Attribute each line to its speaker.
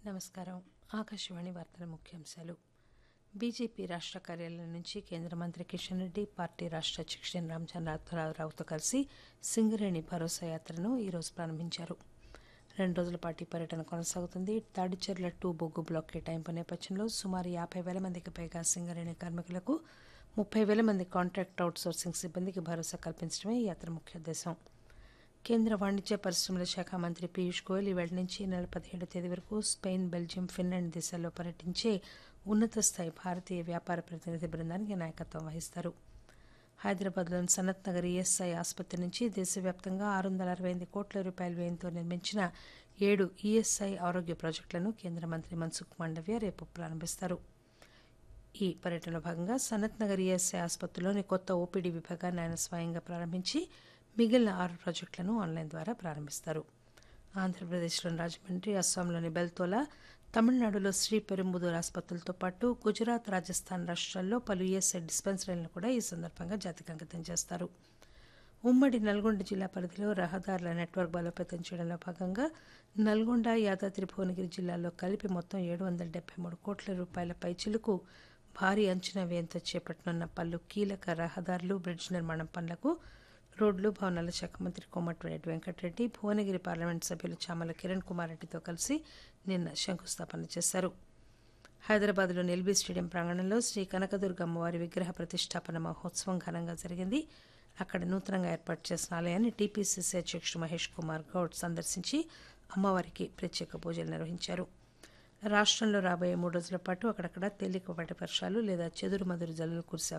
Speaker 1: నమస్కారం ఆకాశవాణి వార్తల ముఖ్యాంశాలు బీజేపీ రాష్ట్ర కార్యాలయం నుంచి కేంద్ర మంత్రి కిషన్ రెడ్డి పార్టీ రాష్ట్ర అధ్యక్షుడు రామచంద్రరావుతో కలిసి సింగరేణి భరోసా యాత్రను ఈరోజు ప్రారంభించారు రెండు రోజుల పాటు ఈ పర్యటన కొనసాగుతుంది తాడిచెర్ల టూ బొగ్గు బ్లాక్ కేటాయింపు నేపథ్యంలో సుమారు యాభై వేల మందికి పైగా సింగరేణి కార్మికులకు ముప్పై వేల మంది కాంట్రాక్ట్ అవుట్ సోర్సింగ్ సిబ్బందికి భరోసా కల్పించడమే ఈ యాత్ర ముఖ్య ఉద్దేశం కేంద్ర వాణిజ్య పరిశ్రమల శాఖ మంత్రి పీయూష్ గోయల్ ఈవేళ నుంచి ఈ నెల పదిహేడు తేదీ వరకు స్పెయిన్ బెల్జియం ఫిన్లాండ్ దేశాల్లో పర్యటించే ఉన్నత స్థాయి భారతీయ వ్యాపార ప్రతినిధి బృందానికి నాయకత్వం వహిస్తారు హైదరాబాద్లోని సనత్ నగర్ ఈఎస్ఐ ఆసుపత్రి నుంచి దేశవ్యాప్తంగా ఆరు వందల అరవై ఎనిమిది కోట్ల రూపాయల వ్యయంతో నిర్మించిన ఏడు ఈఎస్ఐ ఆరోగ్య ప్రాజెక్టులను కేంద్ర మంత్రి మన్సుఖ్ మాండవ్య రేపు ప్రారంభిస్తారు ఈ పర్యటనలో భాగంగా సనత్ నగర్ ఈఎస్ఐ ఆసుపత్రిలోని కొత్త ఓపీడీ విభాగాన్ని ఆయన స్వయంగా ప్రారంభించి మిగిలిన ఆరు ప్రాజెక్టులను ఆన్లైన్ ద్వారా ప్రారంభిస్తారు ఆంధ్రప్రదేశ్లోని రాజమండ్రి అస్సాంలోని బెల్తోలా తమిళనాడులో శ్రీ పెరుంబుదూర్ ఆసుపత్రులతో పాటు గుజరాత్ రాజస్థాన్ రాష్ట్రాల్లో పలు ఈఎస్ఐ డిస్పెన్సరీలను కూడా ఈ సందర్భంగా జాతికి అంకితం చేస్తారు ఉమ్మడి నల్గొండ జిల్లా పరిధిలో రహదారుల నెట్వర్క్ బలోపేతం చేయడంలో భాగంగా నల్గొండ యాదాద్రి భువనగిరి జిల్లాల్లో కలిపి మొత్తం ఏడు వందల డెబ్బై మూడు కోట్ల రూపాయల పైచిలకు భారీ అంచనా వ్యయంతో చేపట్టనున్న పలు కీలక రహదారులు బ్రిడ్జ్ నిర్మాణం పనులకు రోడ్లు భవనాల శాఖ మంత్రి కోమటిరెడ్డి వెంకటరెడ్డి భువనగిరి పార్లమెంట్ సభ్యులు చామల కిరణ్ కుమార్ రెడ్డితో కలిసి నిన్న శంకుస్థాపన చేశారు హైదరాబాద్లోని ఎల్బీ స్టేడియం ప్రాంగణంలో శ్రీ కనకదుర్గ అమ్మవారి విగ్రహ ప్రతిష్టాపన మహోత్సవం ఘనంగా జరిగింది అక్కడ నూతనంగా ఏర్పాటు చేసిన ఆలయాన్ని టీపీసీసీ అధ్యక్షుడు మహేష్ కుమార్ గౌడ్ సందర్శించి అమ్మవారికి ప్రత్యేక పూజలు నిర్వహించారు రాష్ట్రంలో రాబోయే మూడు రోజుల పాటు అక్కడక్కడ తేలికపాటి వర్షాలు లేదా చెదురుమదురు జల్లులు కురిసే